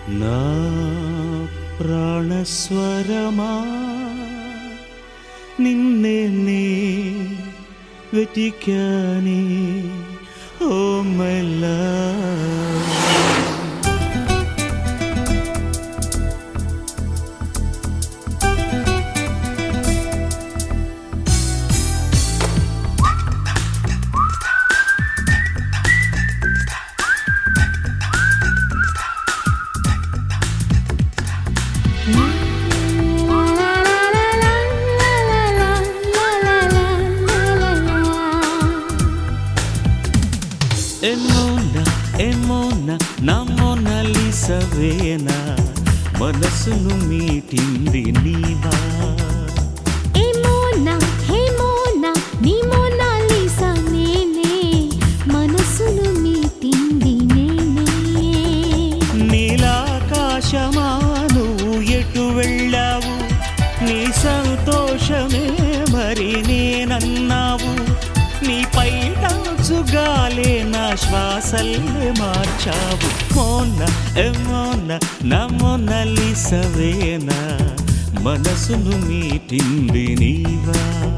నా ప్రాణస్వరమా నిన్నే నే వెతికాని ఓ మై లవ్ ఎమోనా ఎమోనా నా మోనాలిసవేనా మనసును మీటింది నీవా ఏమోనా హేమోనా నీ మోనాలిసా నేనే మనసును మీటింది నేనే నీలాకాశమా నువ్వు ఎటు వెళ్ళావు నీ సంతోషమే మరి నేనన్నావు నీ పైటాచుగాలే నా శ్వాసల్ని మార్చావు మోన ఎమోన నమోనలిసవేనా మనసును మీటింది నీవా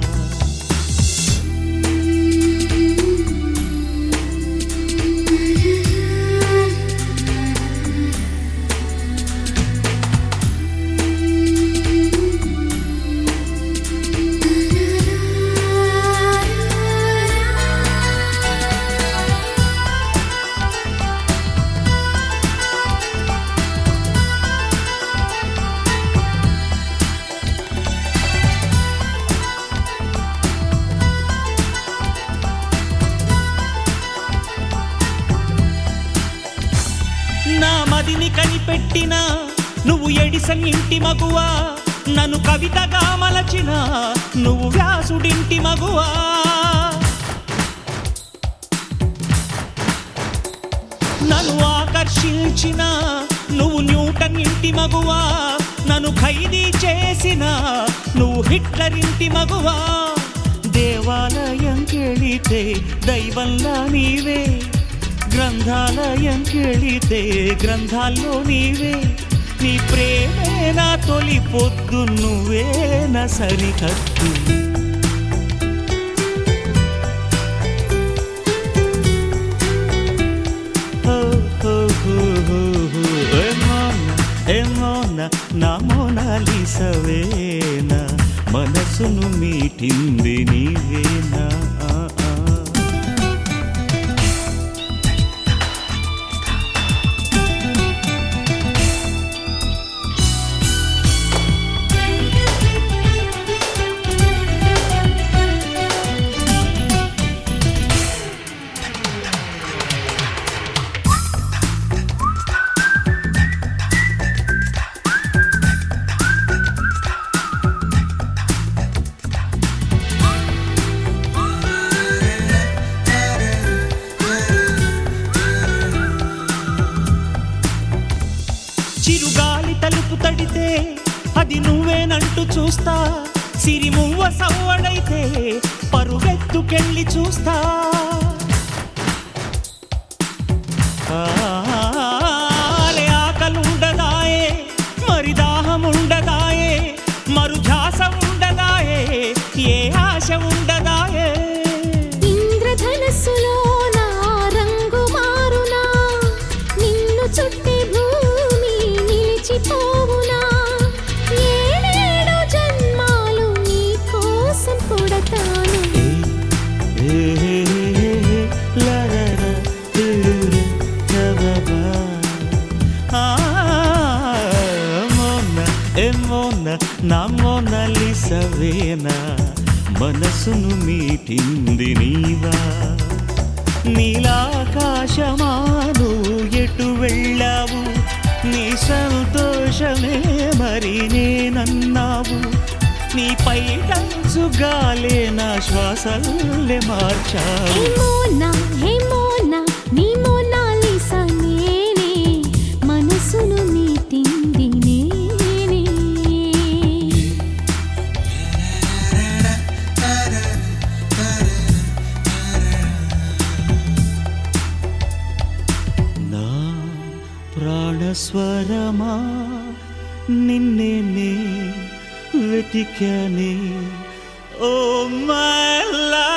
నా మదిని కనిపెట్టిన నువ్వు ఎడిసన్ ఇంటి మగువా నన్ను కవితగా మలచిన నువ్వు వ్యాసుడింటి మగువా నన్ను ఆకర్షించిన నువ్వు న్యూటన్ ఇంటి మగువా నన్ను ఖైదీ చేసిన నువ్వు హిట్లర్ ఇంటి మగువా దేవాలయం కెళితే దైవంలా నీవే గ్రంథాలయం కెళితే గ్రంథాల్లో నీవే నీ ప్రేమే నా తొలి పొద్దు నువ్వే నా సరిహద్దు ఓ, ఓ, ఓ, ఓ, ఓ, ఏమోనా, ఏమోనా, నా మోనాలిసవేనా మనసును మీటింది నీవేనా ఆ, ఆ. చిరుగాలి తలుపు తడితే అది నువ్వేనంటూ చూస్తా సిరిమువ్వ సవ్వడైతే పరుగెత్తుకెళ్ళి చూస్తా ఆలే ఆకలుండదాయే మరి దాహముండదాయే మరు ధ్యాస ఉండదాయే ఏ ఆశ ఉండదాయే ఇంద్రధనస్సులో నా రంగు మారునా నిన్ను చుట్టి భూమి నిలిచిపోవునా ఏడేడు జన్మాలు నీ కోసం పుడతాను నమోనలిసవేనా మనసును మీటింది నీవా నీలాకాశమాను ఎటు వెళ్ళావు నీ సంతోషమే మరి నేనన్నావు నీ పైటంచుగాలే నా శ్వాసల్లే మార్చావు ఏమోనా హేమోనా నీ మోనాలిసా నేనే మనసును మీటింది నేనే నా ప్రాణ ప్రాణస్వరమా నిన్నే వెతికనే ఓ మై